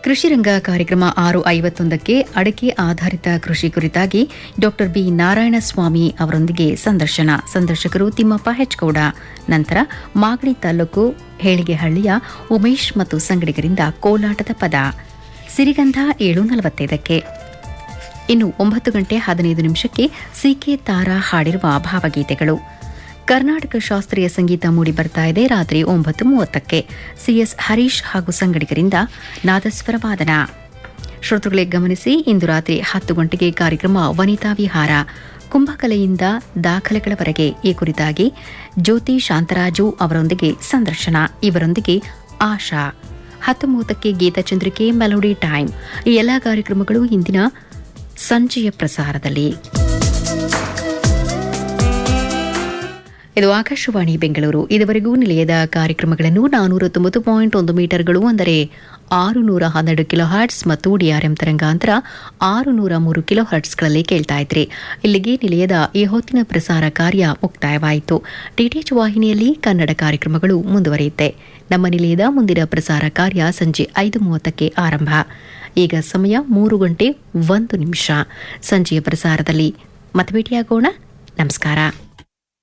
ಕೃಷಿ ರಂಗ ಕಾರ್ಯಕ್ರಮ ಆರು ಐವತ್ತೊಂದಕ್ಕೆ ಅಡಕೆ ಆಧಾರಿತ ಕೃಷಿ ಕುರಿತಾಗಿ ಡಾಕ್ಟರ್ ಬಿ ನಾರಾಯಣಸ್ವಾಮಿ ಅವರೊಂದಿಗೆ ಸಂದರ್ಶನ ಸಂದರ್ಶಕರು ತಿಮ್ಮಪ್ಪ ಹೆಚ್ಗೌಡ ನಂತರ ಮಾಗಡಿ ತಾಲೂಕು ಹೇಳಿಗೆಹಳ್ಳಿಯ ಉಮೇಶ್ ಮತ್ತು ಸಂಗಡಿಗರಿಂದ ಕೋಲಾಟದ ಪದ ಸಿರಿಗಂಧ ಏಳು ನಲವತ್ತೈದಕ್ಕೆ ಇನ್ನು ಒಂಬತ್ತು ಗಂಟೆ ಹದಿನೈದು ನಿಮಿಷಕ್ಕೆ ಸಿಕೆ ತಾರಾ ಹಾಡಿರುವ ಭಾವಗೀತೆಗಳು ಕರ್ನಾಟಕ ಶಾಸ್ತ್ರೀಯ ಸಂಗೀತ ಮೂಡಿ ಬರ್ತಾ ಇದೆ ರಾತ್ರಿ ಒಂಬತ್ತು ಮೂವತ್ತಕ್ಕೆ ಸಿಎಸ್ ಹರೀಶ್ ಹಾಗೂ ಸಂಗಡಿಗರಿಂದ ನಾದಸ್ವರ ವಾದನ ಶ್ರೋತೃಗಳೇ ಗಮನಿಸಿ ಇಂದು ರಾತ್ರಿ ಹತ್ತು ಗಂಟೆಗೆ ಕಾರ್ಯಕ್ರಮ ವನಿತಾ ವಿಹಾರ ಕುಂಭಕಲೆಯಿಂದ ದಾಖಲೆಗಳವರೆಗೆ ಈ ಕುರಿತಾಗಿ ಜ್ಯೋತಿ ಶಾಂತರಾಜು ಅವರೊಂದಿಗೆ ಸಂದರ್ಶನ ಇವರೊಂದಿಗೆ ಆಶಾ ಹತ್ತು ಮೂವತ್ತಕ್ಕೆ ಗೀತಚಂದ್ರಿಕೆ ಮೆಲೋಡಿ ಟೈಮ್ ಈ ಎಲ್ಲಾ ಕಾರ್ಯಕ್ರಮಗಳು ಇಂದಿನ ಸಂಜೆಯ ಪ್ರಸಾರದಲ್ಲಿ ಇದು ಆಕಾಶವಾಣಿ ಬೆಂಗಳೂರು ಇದುವರೆಗೂ ನಿಲಯದ ಕಾರ್ಯಕ್ರಮಗಳನ್ನು ನಾನೂರ ತೊಂಬತ್ತು ಪಾಯಿಂಟ್ ಒಂದು ಮೀಟರ್ಗಳು ಅಂದರೆ ಆರು ನೂರ ಹನ್ನೆರಡು ಕಿಲೋ ಹರ್ಟ್ಸ್ ಮತ್ತು ಡಿಆರ್ಎಂ ತರಂಗಾಂತರ ಆರು ನೂರ ಮೂರು ಕಿಲೋ ಹರ್ಟ್ಸ್ಗಳಲ್ಲಿ ಕೇಳ್ತಾ ಇದ್ರಿ ಇಲ್ಲಿಗೆ ನಿಲಯದ ಈ ಹೊತ್ತಿನ ಪ್ರಸಾರ ಕಾರ್ಯ ಮುಕ್ತಾಯವಾಯಿತು ಡಿಟಿಎಚ್ ವಾಹಿನಿಯಲ್ಲಿ ಕನ್ನಡ ಕಾರ್ಯಕ್ರಮಗಳು ಮುಂದುವರಿಯುತ್ತೆ ನಮ್ಮ ನಿಲಯದ ಮುಂದಿನ ಪ್ರಸಾರ ಕಾರ್ಯ ಸಂಜೆ ಐದು ಮೂವತ್ತಕ್ಕೆ ಆರಂಭ ಈಗ ಸಮಯ ಮೂರು ಗಂಟೆ ಒಂದು ನಿಮಿಷ ಸಂಜೆಯ ಪ್ರಸಾರದಲ್ಲಿ ಮತ್ತೆ ಭೇಟಿಯಾಗೋಣ ನಮಸ್ಕಾರ